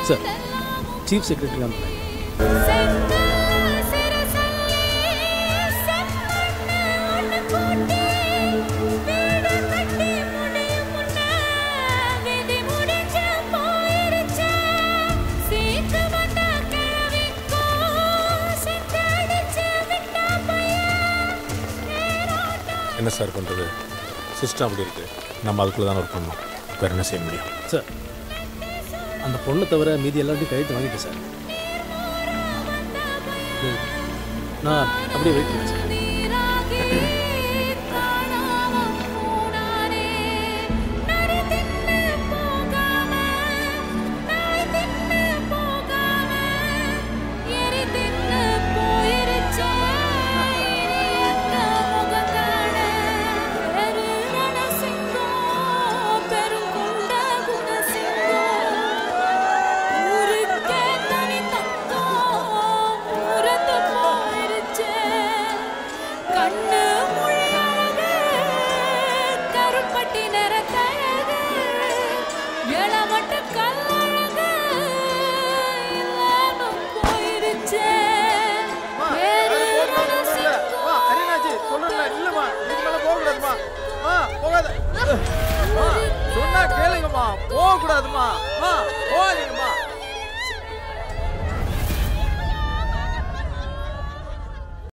sir chief secretary தான் என்ன sir பண்ணுறது சிஸ்டம் அப்படி இருக்குது நம்ம அதுக்குள்ளே தான் ஒர்க் பண்ணணும் வேறு என்ன செய்ய முடியும் சார் அந்த பொண்ணை தவிர மீதி எல்லாத்தையும் கையெழுத்து வாங்கிட்டேன் சார் இது, நான் அப்படியே வெயிட் பண்ணேன் சார் கண்ணு முழியழகு கருப்பட்டி நிறத்தழகு இளமட்ட கல்லழகு இல்லாம போயிருச்சே வேறு மா அரியனாச்சி சொல்லுங்களேன் இல்லைம்மா இதுக்கு மேலே போகக்கூடாதுமா மா போகாத மா சொன்னா கேளுங்கம்மா போகக்கூடாதுமா மா போகாதீங்க